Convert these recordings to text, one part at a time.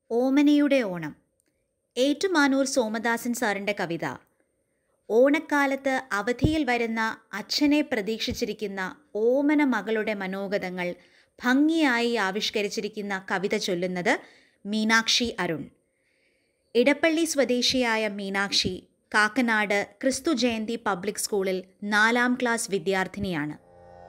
ഓമനയുടെ ഓണം ഏറ്റുമാനൂർ സോമദാസൻ സാറിൻ്റെ കവിത ഓണക്കാലത്ത് അവധിയിൽ വരുന്ന അച്ഛനെ പ്രതീക്ഷിച്ചിരിക്കുന്ന ഓമന മകളുടെ മനോഗതങ്ങൾ ഭംഗിയായി ആവിഷ്കരിച്ചിരിക്കുന്ന കവിത ചൊല്ലുന്നത് മീനാക്ഷി അരുൺ ഇടപ്പള്ളി സ്വദേശിയായ മീനാക്ഷി കാക്കനാട് ക്രിസ്തു ജയന്തി പബ്ലിക് സ്കൂളിൽ നാലാം ക്ലാസ് വിദ്യാർത്ഥിനിയാണ്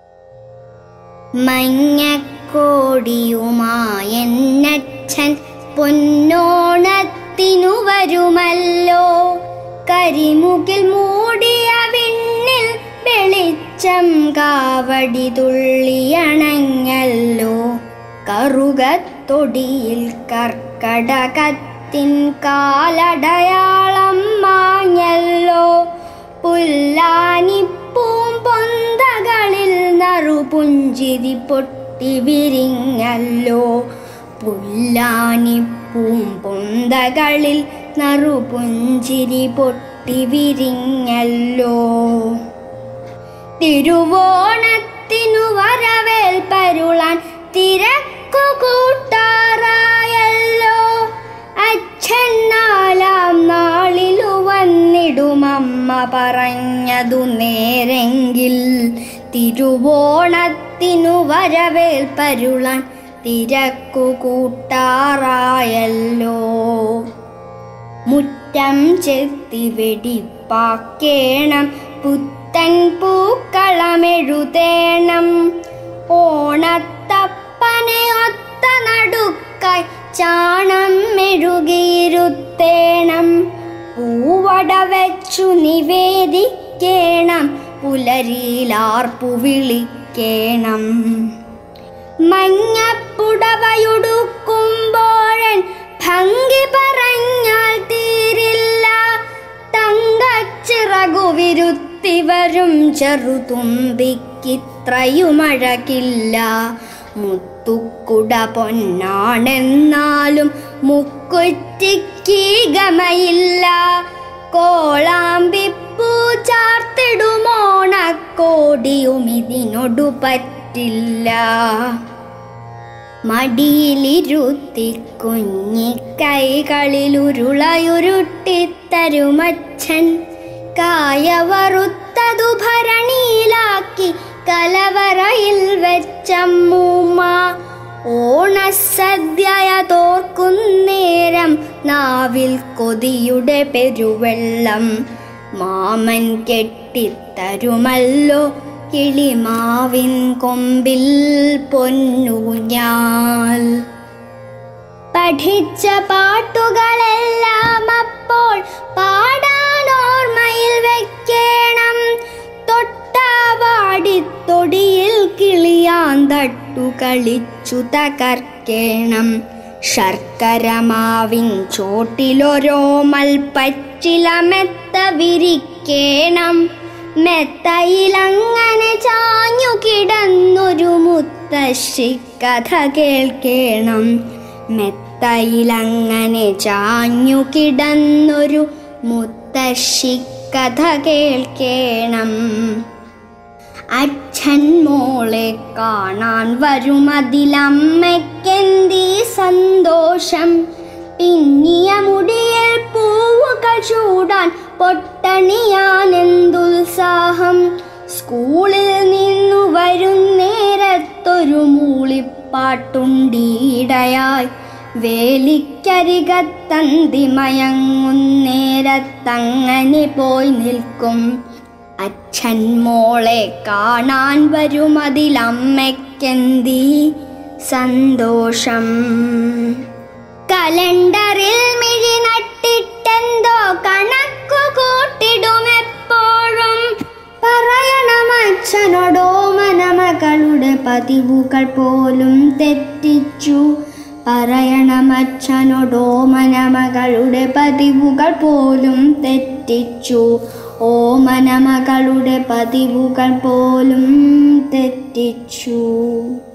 മഞ്ഞക്കോടിയുമായെന്നച്ഛൻ പൊന്നോണത്തിനു വരുമല്ലോ കരിമുകിൽ മൂടിയ വിണ്ണിൽ വെളിച്ചം കാവടി തുള്ളിയണഞ്ഞല്ലോ കറുകത്തൊടിയിൽ കർക്കടകത്തിൻ കാലടയാളം മാഞ്ഞല്ലോ പുല്ലാനിപ്പൂം പൊന്തകളിൽ നറുപുഞ്ചിരി പൊട്ടി വിരിഞ്ഞല്ലോ പുല്ലാനിപ്പൂം പൊന്തകളിൽ നറുപുഞ്ചിരി പൊട്ടി വിരിഞ്ഞല്ലോ തിരുവോണത്തിനു വരവേൽപ്പരുളാൻ തിരക്കു കൂട്ടാറായല്ലോ അച്ഛൻ നാലാം നാളിലു വന്നിടുമമ്മ പറഞ്ഞതു നേരെങ്കിൽ തിരുവോണത്തിനു വരവേൽപ്പരുളാൻ തിരക്കു കൂട്ടാറായല്ലോ മുറ്റം ചെത്തി വെടിപ്പാക്കേണം പുത്തൻ പൂക്കളമെഴുതേണം ഓണത്തപ്പനെ ഒത്ത നടുക്കായി ചാണം മെഴുകിയിരുത്തേണം പൂവട വെച്ചു നിവേദിക്കേണം പുലരിയിലാർപ്പു വിളിക്കേണം മഞ്ഞപ്പുടവയുടുക്കുമ്പോഴൻ ഭംഗി പറഞ്ഞാൽ തീരില്ല തങ്കച്ചിറകു വിരുത്തി വരും ചെറുതുമ്പിക്കിത്രയുമഴകില്ല മുത്തുക്കുട പൊന്നാണെന്നാലും മുക്കുറ്റിക്ക് ഗമയില്ല കോളാമ്പിപ്പൂ ചാർത്തിടുമോണക്കോടിയും ഇതിനൊടു പറ്റില്ല മടിയിലിരുത്തി കുഞ്ഞിക്കൈകളിലുരുളയുരുട്ടിത്തരുമച്ഛൻ കായവറുത്തതു ഭരണിയിലാക്കി കലവറയിൽ വെച്ചമ്മൂമ്മ ഓണസദ്യയ തോർക്കുന്നേരം നാവിൽ കൊതിയുടെ പെരുവെള്ളം മാമൻ കെട്ടിത്തരുമല്ലോ കിളിമാവിൻ കൊമ്പിൽ പൊന്നൂഞ്ഞാൽ പഠിച്ച പാട്ടുകളെല്ലാം അപ്പോൾ പാടാൻ ഓർമ്മയിൽ വെക്കേണം തൊട്ടാവാടിത്തൊടിയിൽ കിളിയാൻ തട്ടു കളിച്ചു തകർക്കേണം ശർക്കരമാവിൻ ചോട്ടിലൊരോമൽ പച്ചില മെത്ത വിരിക്കേണം മെത്തയിലങ്ങനെ ചാഞ്ഞു കിടന്നൊരു മുത്തശ്ശി കഥ കേൾക്കേണം മെത്തയിലങ്ങനെ ചാഞ്ഞു കിടന്നൊരു മുത്തശ്ശി കഥ കേൾക്കേണം അച്ഛൻ മോളെ കാണാൻ വരുമതിലമ്മയ്ക്കെന്തീ സന്തോഷം പിന്നിയ മുടിയിൽ പൂവുകൾ ചൂടാൻ പൊട്ടണിയാനെന്തുത്സാഹം സ്കൂളിൽ നിന്നു വരുന്നേരത്തൊരു മൂളിപ്പാട്ടുണ്ടീടയായി വേലിക്കരികത്തന്തിമയങ്ങുന്നേരത്തങ്ങനെ പോയി നിൽക്കും അച്ഛൻ മോളെ കാണാൻ വരുമതിലമ്മയ്ക്കെന്തീ സന്തോഷം കലണ്ടറിൽ മിഴി നട്ടിട്ടെന്തോ കണക്കു കൂട്ടിടുമെപ്പോഴും പറയണം അച്ഛനോടോ മനമകളുടെ പതിവുകൾ പോലും തെറ്റിച്ചു പറയണം അച്ഛനോടോ മനമകളുടെ പതിവുകൾ പോലും തെറ്റിച്ചു ഓ മനമകളുടെ പതിവുകൾ പോലും തെറ്റിച്ചു